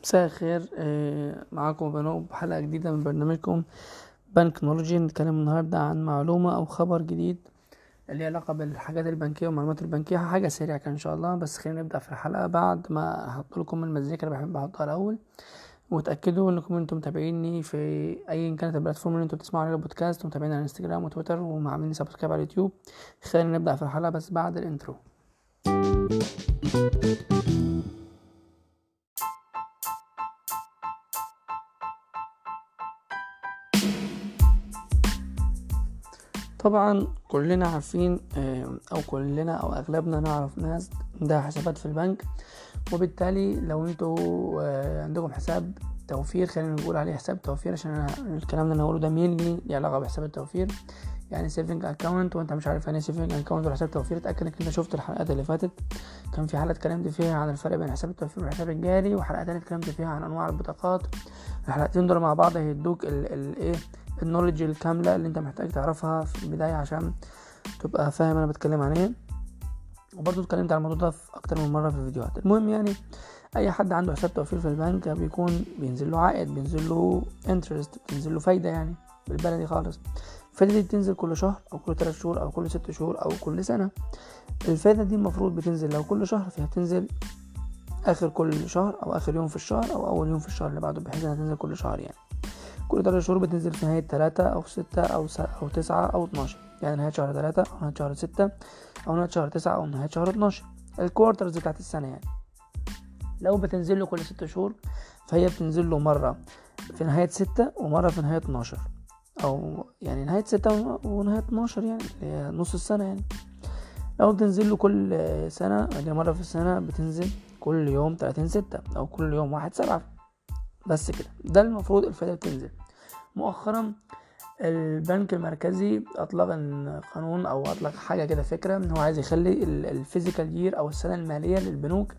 مساء الخير آه، معاكم بنوب بحلقة جديدة من برنامجكم بنك نولوجي نتكلم النهاردة عن معلومة أو خبر جديد اللي علاقة بالحاجات البنكية والمعلومات البنكية حاجة سريعة كده إن شاء الله بس خلينا نبدأ في الحلقة بعد ما أحط لكم المزيكا اللي بحب أحطها الأول وتأكدوا إنكم أنتم متابعيني في أيا كانت البلاتفورم اللي أنتم بتسمعوا عليها البودكاست ومتابعيني على انستجرام وتويتر وعاملين سبسكرايب على اليوتيوب خلينا نبدأ في الحلقة بس بعد الانترو طبعا كلنا عارفين آه، او كلنا او اغلبنا نعرف ناس عندها حسابات في البنك وبالتالي لو انتوا آه، عندكم حساب توفير خلينا نقول عليه حساب توفير عشان أنا الكلام اللي انا هقوله ده مينلي ليه علاقه بحساب التوفير يعني سيفنج اكونت وانت مش عارف يعني ايه سيفنج اكونت ولا حساب توفير اتاكد انك انت شفت الحلقات اللي فاتت كان في حلقه اتكلمت فيها عن الفرق بين حساب التوفير والحساب الجاري وحلقه تانية اتكلمت فيها عن انواع البطاقات الحلقتين دول مع بعض هيدوك الايه النولج الكامله اللي انت محتاج تعرفها في البدايه عشان تبقى فاهم انا بتكلم عن ايه وبرضه اتكلمت عن الموضوع ده في اكتر من مره في الفيديوهات المهم يعني اي حد عنده حساب توفير في البنك بيكون بينزل له عائد بينزل له انترست بينزل له فايده يعني بالبلدي خالص الفايده دي بتنزل كل شهر او كل 3 شهور او كل 6 شهور او كل سنه الفايده دي المفروض بتنزل لو كل شهر فيها بتنزل اخر كل شهر او اخر يوم في الشهر او اول يوم في الشهر اللي بعده بحيث انها تنزل كل شهر يعني كل تلات شهور بتنزل في نهاية تلاتة أو ستة أو س... أو تسعة أو اتناشر يعني نهاية شهر تلاتة أو نهاية شهر ستة أو نهاية شهر تسعة أو نهاية شهر اتناشر الكوارترز بتاعت السنة يعني لو بتنزل له كل ست شهور فهي بتنزل له مرة في نهاية ستة ومرة في نهاية اتناشر أو يعني نهاية ستة ونهاية اتناشر يعني اللي هي نص السنة يعني لو بتنزل له كل سنة يعني مرة في السنة بتنزل كل يوم تلاتين ستة أو كل يوم واحد سبعة بس كده ده المفروض الفائدة بتنزل مؤخرا البنك المركزي اطلق قانون او اطلق حاجه كده فكره ان هو عايز يخلي الفيزيكال يير او السنه الماليه للبنوك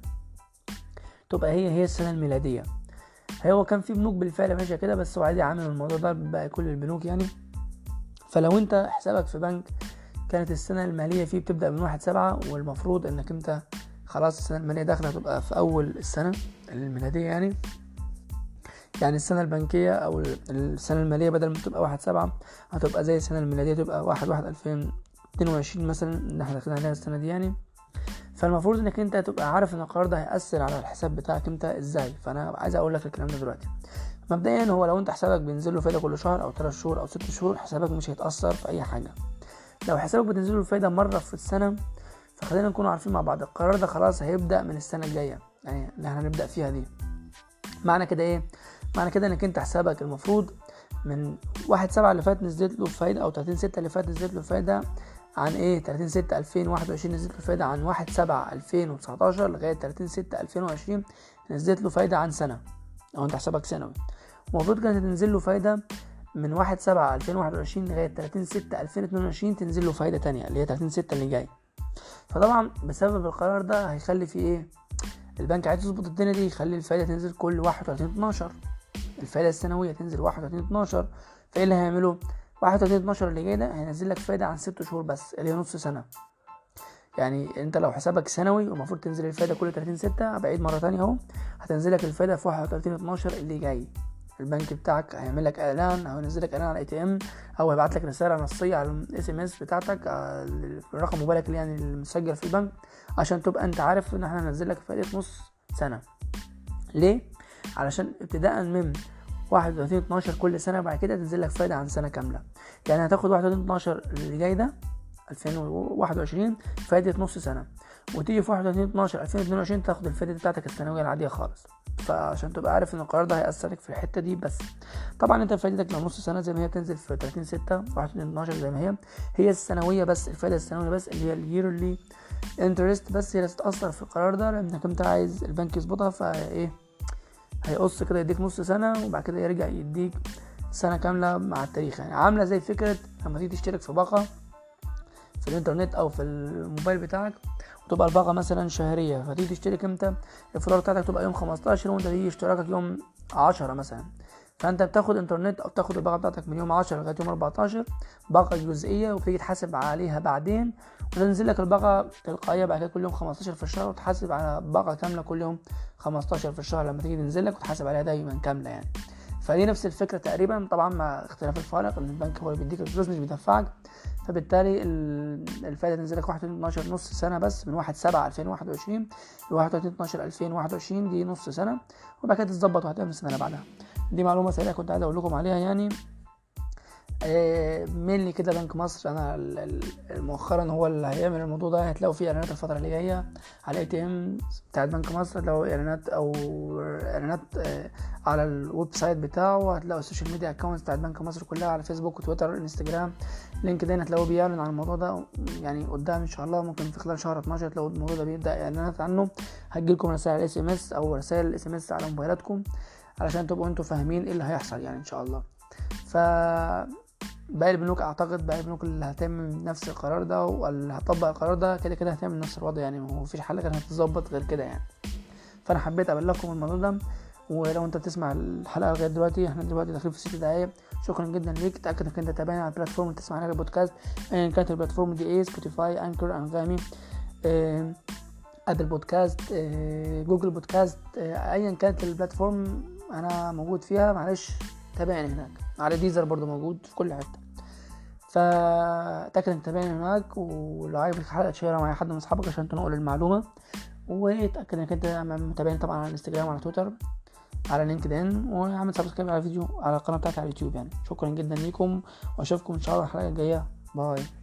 تبقى هي هي السنه الميلاديه هو كان في بنوك بالفعل ماشيه كده بس هو عايز يعمل الموضوع ده بقى كل البنوك يعني فلو انت حسابك في بنك كانت السنه الماليه فيه بتبدا من واحد سبعة والمفروض انك انت خلاص السنه الماليه داخله تبقى في اول السنه الميلاديه يعني يعني السنة البنكية أو السنة المالية بدل ما تبقى واحد سبعة هتبقى زي السنة الميلادية تبقى واحد واحد ألفين اتنين وعشرين مثلا اللي احنا داخلين عليها السنة دي يعني فالمفروض انك انت تبقى عارف ان القرار ده هيأثر على الحساب بتاعك انت ازاي فانا عايز اقول لك الكلام ده دلوقتي مبدئيا هو لو انت حسابك بينزل له فايدة كل شهر او ثلاث شهور او ست شهور حسابك مش هيتأثر في اي حاجة لو حسابك بتنزل له الفايدة مرة في السنة فخلينا نكون عارفين مع بعض القرار ده خلاص هيبدأ من السنة الجاية يعني اللي احنا هنبدأ فيها دي معنى كده ايه معنى كده انك انت حسابك المفروض من واحد سبعة اللي فات نزلت له فايدة او تلاتين ستة اللي فات نزلت له فايدة عن ايه تلاتين ستة الفين واحد وعشرين نزلت له فايدة عن واحد سبعة الفين وتسعتاشر لغاية تلاتين ستة الفين وعشرين نزلت له فايدة عن سنة لو انت حسابك سنوي المفروض كانت تنزل له فايدة من واحد سبعة الفين واحد وعشرين لغاية تلاتين ستة الفين اتنين وعشرين تنزل له فايدة تانية اللي هي تلاتين ستة اللي جاي فطبعا بسبب القرار ده هيخلي في ايه البنك عايز يظبط الدنيا دي يخلي الفايدة تنزل كل واحد وتلاتين اتناشر الفايدة السنوية تنزل واحد وتلاتين اتناشر فايه اللي هيعمله واحد وتلاتين اتناشر اللي جاي ده هينزل لك فايدة عن ست شهور بس اللي هي نص سنة يعني انت لو حسابك سنوي والمفروض تنزل الفايدة كل تلاتين ستة بعيد مرة تانية اهو هتنزل لك الفايدة في واحد وتلاتين اتناشر اللي جاي البنك بتاعك هيعمل لك اعلان او ينزل لك اعلان على اي تي ام او هيبعت لك رساله نصيه على الاس ام اس بتاعتك الرقم موبايلك اللي يعني المسجل في البنك عشان تبقى انت عارف ان احنا هننزل لك فائده نص سنه ليه علشان ابتداء من واحد وتلاتين اتناشر كل سنة بعد كده تنزل لك فايدة عن سنة كاملة يعني هتاخد واحد وتلاتين اتناشر اللي جاي ده ألفين وواحد وعشرين فايدة نص سنة وتيجي في واحد وتلاتين اتناشر ألفين اتنين وعشرين تاخد الفايدة بتاعتك السنوية العادية خالص فعشان تبقى عارف ان القرار ده هيأثرك في الحتة دي بس طبعا انت فايدتك لو نص سنة زي ما هي تنزل في تلاتين ستة واحد وتلاتين اتناشر زي ما هي هي السنوية بس الفايدة السنوية بس اللي هي اليرلي انترست بس هي اللي تتأثر في القرار ده لأنك انت عايز البنك يظبطها فايه هيقص كده يديك نص سنة وبعد كده يرجع يديك سنة كاملة مع التاريخ يعني عاملة زي فكرة لما تيجي تشترك في باقة في الانترنت او في الموبايل بتاعك وتبقى الباقة مثلا شهرية فتيجي تشترك امتى الفروع بتاعتك تبقى يوم خمستاشر وانت تيجي اشتراكك يوم عشرة مثلا فانت بتاخد انترنت او بتاخد الباقه بتاعتك من يوم 10 لغايه يوم 14 باقه جزئيه وبتيجي تحاسب عليها بعدين وتنزل لك الباقه تلقائيه بعد كده كل يوم 15 في الشهر وتحاسب على باقه كامله كل يوم 15 في الشهر لما تيجي تنزل لك وتحاسب عليها دايما كامله يعني فدي نفس الفكره تقريبا طبعا مع اختلاف الفارق ان البنك هو اللي بيديك الفلوس مش بيدفعك فبالتالي الفائده تنزل لك 31 12 نص سنه بس من 1 7 2021 ل 31 12 2021 دي نص سنه وبعد كده تتظبط وهتعمل السنه اللي بعدها دي معلومه سريعه كنت عايز اقول لكم عليها يعني مينلي كده بنك مصر انا مؤخرا هو اللي هيعمل الموضوع ده هتلاقوا فيه اعلانات الفتره اللي جايه على اي تي ام بتاعت بنك مصر هتلاقوا اعلانات او اعلانات على الويب سايت بتاعه هتلاقوا السوشيال ميديا اكونتس بتاعت بنك مصر كلها على فيسبوك وتويتر وانستجرام لينكدين هتلاقوه بيعلن عن الموضوع ده يعني قدام ان شاء الله ممكن في خلال شهر 12 تلاقوا الموضوع ده بيبدا اعلانات عنه هتجيلكم رسائل اس ام اس او رسائل اس ام اس على موبايلاتكم علشان تبقوا انتوا فاهمين ايه اللي هيحصل يعني ان شاء الله ف باقي البنوك اعتقد باقي البنوك اللي هتعمل نفس القرار ده واللي هتطبق القرار ده كده كده هتعمل نفس الوضع يعني ما هو مفيش حل كان هتتظبط غير كده يعني فانا حبيت ابلغكم الموضوع ده ولو انت بتسمع الحلقه لغايه دلوقتي احنا دلوقتي داخلين في ست دقايق شكرا جدا ليك تاكد انك انت تابعني على البلاتفورم اللي تسمع عليها البودكاست ايا كانت البلاتفورم دي ايه سبوتيفاي انكر انغامي اه ابل بودكاست اه جوجل بودكاست اه ايا كانت البلاتفورم انا موجود فيها معلش تابعني هناك على ديزر برضو موجود في كل حته فتاكد انك تابعني هناك ولو عجبك الحلقه تشيرها مع حد من اصحابك عشان تنقل المعلومه وتاكد انك انت متابعني طبعا على الانستجرام وعلى تويتر على لينكدين وعمل سبسكرايب على الفيديو على القناه بتاعتي على اليوتيوب يعني شكرا جدا ليكم واشوفكم ان شاء الله الحلقه الجايه باي